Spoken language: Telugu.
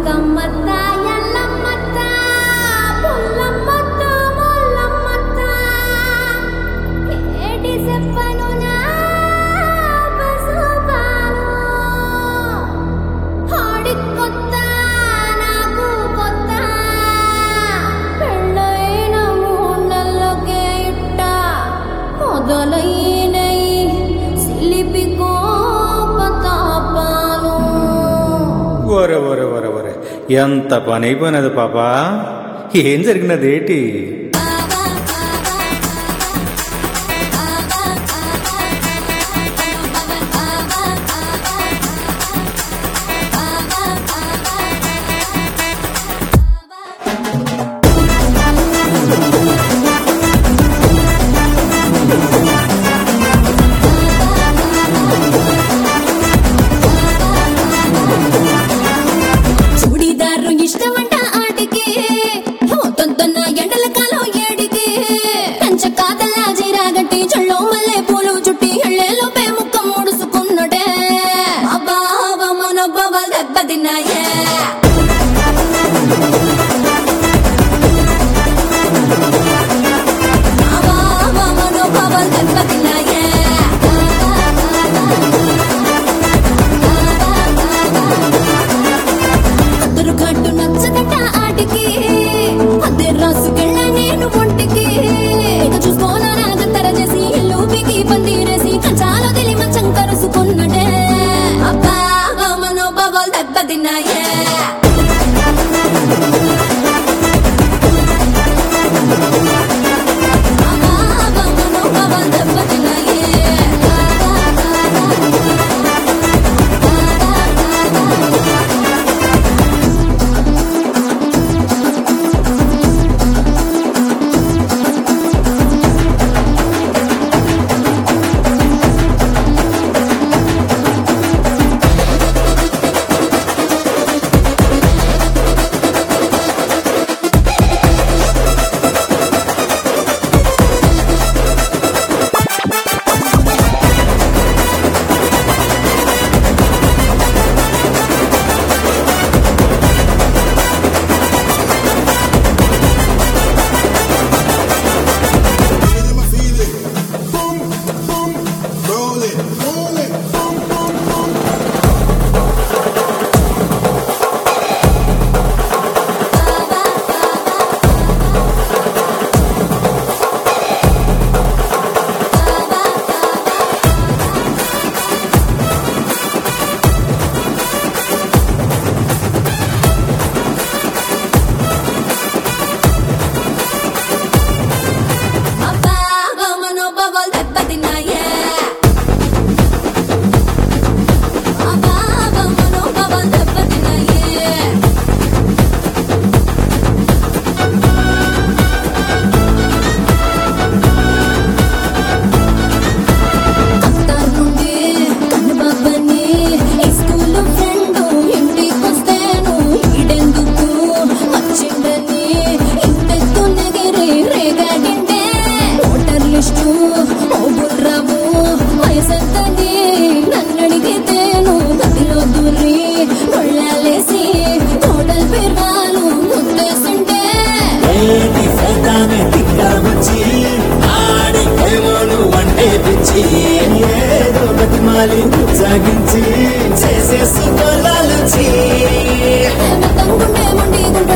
అంకమ్మత్త ఎల్లమ్మత్త పుల్లమ్మత్త ముల్లమ్మత్త ఏటి చెప్పను నా పసుపాలు హాడి కొత్త నాకు కొత్త పెళ్ళైన మూడు నెలలకే ఇట్ట మొదలైనై సిలిపి కోపతాపాలు ఒరే ఒరే ఒరే ఒరే ఎంత పని అయిపోయినది పాపా ఏం జరిగినది ఏంటి చూడీదారు ఇష్టమంట ఆటికి తొంతొన్న ఎండల కాలం ఏడికి కంచ కాదలా జీరాగట్టి చల్లో మల్లె పూలు చుట్టి ఎళ్ళేలోపే ముఖం ముడుసుకున్నడే అబ్బా మనోభావాలు దెబ్బతిన్నాయే అబ్బా మనోభావాలు దెబ్బతిన్నాయే అద్దరు కట్టు నచ్చదట ఆటికి అద్దె రాసుకెళ్ళ నేను ఒంటికి ఇక చూసుకోనా నాగత్తర చేసి ఇల్లు బిగి పందిరేసి కంచాలో తెలి మంచం కరుసుకున్నడే అబ్బా మనోభావాలు దెబ్బతిన్నాయే అబ్బా మనోభావాలు దెబ్బతిన్నాయే Feel it, feel it. Boom, boom, roll it, roll it. Boom, boom, boom. అబ్బా మనోభావాలు దెబ్బతిన్నాయే అబ్బా మనోభావాలు దెబ్బతిన్నాయే అత్తార్ నుండి కన్నబాబని ఈ స్కూల్లో ఫ్రెండ్ ఇంటికొస్తేను ఈడెందుకు వచ్చిందని ఇంతెత్తు నెగిరి రేగాడింటే ఓటర్ లిస్టు ఓ బుర్రావు వయసెత్తని నన్నడిగితేను గదిలో దూరి ముళ్ళాలేసి మోడల్ పేర్వాలు ముద్దేసుంటే ఏటి సైతానే తిక్క వచ్చి ఆడి ప్రేమను వంటే పిచ్చి ఏదో బతిమాలి సాగించి చేసేసి పొలాలు చీ మెత్తంగుండే మొండి గుంట